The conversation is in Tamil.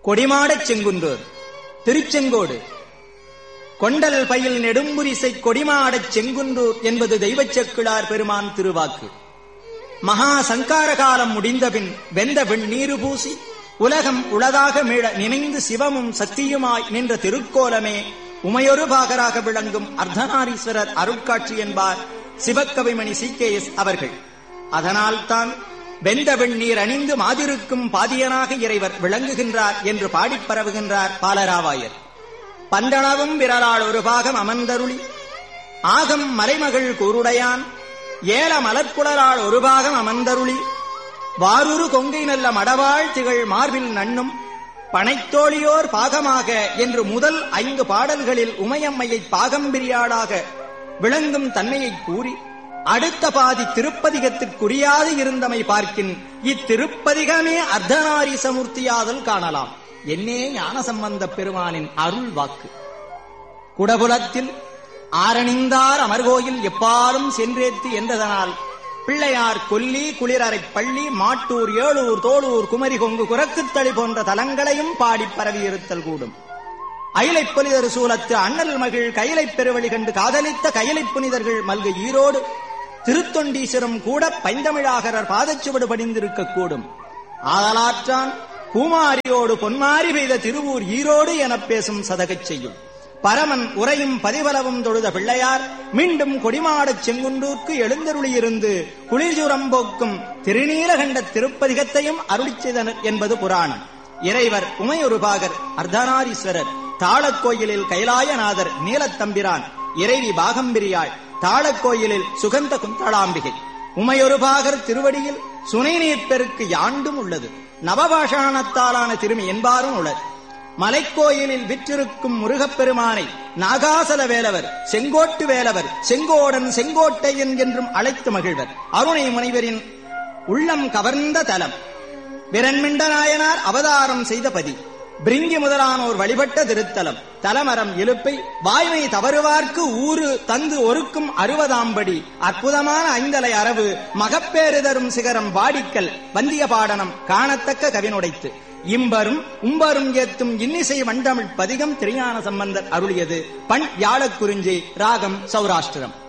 கொடிமாடச் செங்குன்றோர் திருச்செங்கோடு கொண்டல் பயில் நெடும்புரிசை கொடிமாடச் செங்குன்றூர் என்பது தெய்வச் செக்கிழார் பெருமான் திருவாக்கு மகா சங்கார காலம் முடிந்தபின் வெந்த வெண்ணீரு பூசி உலகம் உளதாக மீள நினைந்து சிவமும் சக்தியுமாய் நின்ற திருக்கோலமே உமையொரு பாகராக விளங்கும் அர்த்தநாரீஸ்வரர் அருட்காட்சி என்பார் சிவக்கவிமணி சி கே எஸ் அவர்கள் அதனால்தான் வெந்த வெண்ணீர் அணிந்து மாதிருக்கும் பாதியனாக இறைவர் விளங்குகின்றார் என்று பாடிப் பரவுகின்றார் பாலராவாயர் பந்தளவும் விரலால் ஒரு பாகம் அமர்ந்தருளி ஆகம் மலைமகள் கூருடையான் ஏல மலர்குழலால் ஒரு பாகம் அமர்ந்தருளி வாரூரு கொங்கை நல்ல மடவாள் திகழ் மார்பில் நண்ணும் பனைத்தோழியோர் பாகமாக என்று முதல் ஐந்து பாடல்களில் உமையம்மையை பாகம்பிரியாளாக விளங்கும் தன்மையை கூறி அடுத்த பாதி திருப்பதிகத்திற்குரியாது இருந்தமை பார்க்கின் இத்திருப்பதிகமே அர்த்தநாரீசமூர்த்தியாதல் காணலாம் என்னே ஞானசம்பந்த பெருமானின் அருள் வாக்கு குடபுலத்தில் ஆரணிந்தார் அமர்கோயில் எப்பாலும் சென்றேத்து என்றதனால் பிள்ளையார் கொல்லி குளிரறை பள்ளி மாட்டூர் ஏழூர் தோளூர் குமரி கொங்கு குரக்குத்தளி போன்ற தலங்களையும் பாடிப் பரவியிருத்தல் கூடும் அயிலைப் புனிதர் சூலத்து அண்ணல் மகிழ் கைலைப் பெருவழி கண்டு காதலித்த கைலைப் புனிதர்கள் மல்கு ஈரோடு திருத்தொண்டீஸ்வரம் கூட பைந்தமிழாகரர் பாதச்சுவடு படிந்திருக்க கூடும் ஆதலாற்றான் பூமாரியோடு பொன்மாரி பெய்த திருவூர் ஈரோடு எனப் பேசும் சதகச் செய்யும் பரமன் உரையும் பதிவலவும் தொழுத பிள்ளையார் மீண்டும் கொடிமாடச் செங்குன்றூர்க்கு எழுந்தருளியிருந்து குளிர்ஜுரம்போக்கும் திருநீலகண்ட திருப்பதிகத்தையும் அருளிச் செய்தனர் என்பது புராணம் இறைவர் உமையொருபாகர் அர்த்தநாரீஸ்வரர் தாளக்கோயிலில் கைலாயநாதர் நீலத்தம்பிரான் இறைவி பாகம்பிரியாள் தாளக்கோயிலில் சுகந்த குந்தளாம்பிகை உமையொருபாகர் திருவடியில் சுனைநீர் பெருக்கு யாண்டும் உள்ளது நவபாஷாணத்தாலான திருமி என்பாரும் உள்ளது மலைக்கோயிலில் விற்றிருக்கும் முருகப்பெருமானை நாகாசல வேலவர் செங்கோட்டு வேலவர் செங்கோடன் செங்கோட்டையன் என்றும் அழைத்து மகிழ்வர் அருணை முனைவரின் உள்ளம் கவர்ந்த தலம் விரண்மிண்ட நாயனார் அவதாரம் செய்த பதி பிரிங்கி முதலானோர் வழிபட்ட திருத்தலம் தலமரம் எழுப்பை வாய்மை தவறுவார்க்கு ஊரு தந்து ஒருக்கும் அறுபதாம்படி அற்புதமான ஐந்தலை அரவு மகப்பேறு தரும் சிகரம் வாடிக்கல் வந்திய பாடனம் காணத்தக்க கவினுடைத்து இம்பரும் உம்பரும் ஏத்தும் இன்னிசை வண்டமிழ் பதிகம் திருஞான சம்பந்தர் அருளியது பண் யாழக்குறிஞ்சி ராகம் சௌராஷ்டிரம்